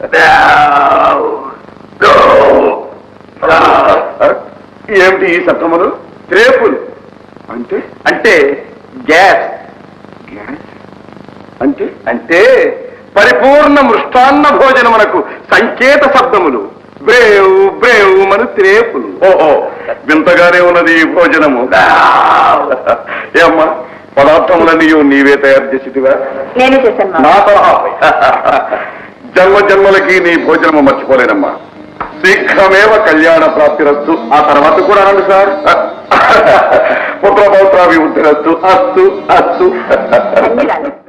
ఏమిటి ఈ శబ్దములు రేపులు అంటే అంటే గ్యాస్ గ్యాస్ అంటే అంటే పరిపూర్ణ మృష్టాన్న భోజనమునకు సంకేత శబ్దములు బ్రేవ్ బ్రేవ్ మన త్రేపులు ఓహో వింతగానే ఉన్నది ఈ భోజనము ఏమ్మా పదార్థములన్నీ నీవే తయారు చేసిదివా నేనే చేశాను మామ. నా సలహా జన్మ జన్మలకి నీ భోజనము మర్చిపోలేనమ్మా శీఘ్రమేవ కళ్యాణ ప్రాప్తిరస్తు ఆ తర్వాత కూడా అనండి సార్ పుత్ర పౌత్రాభివృద్ధిరస్తు అస్తు అస్తు ధన్యురాలు.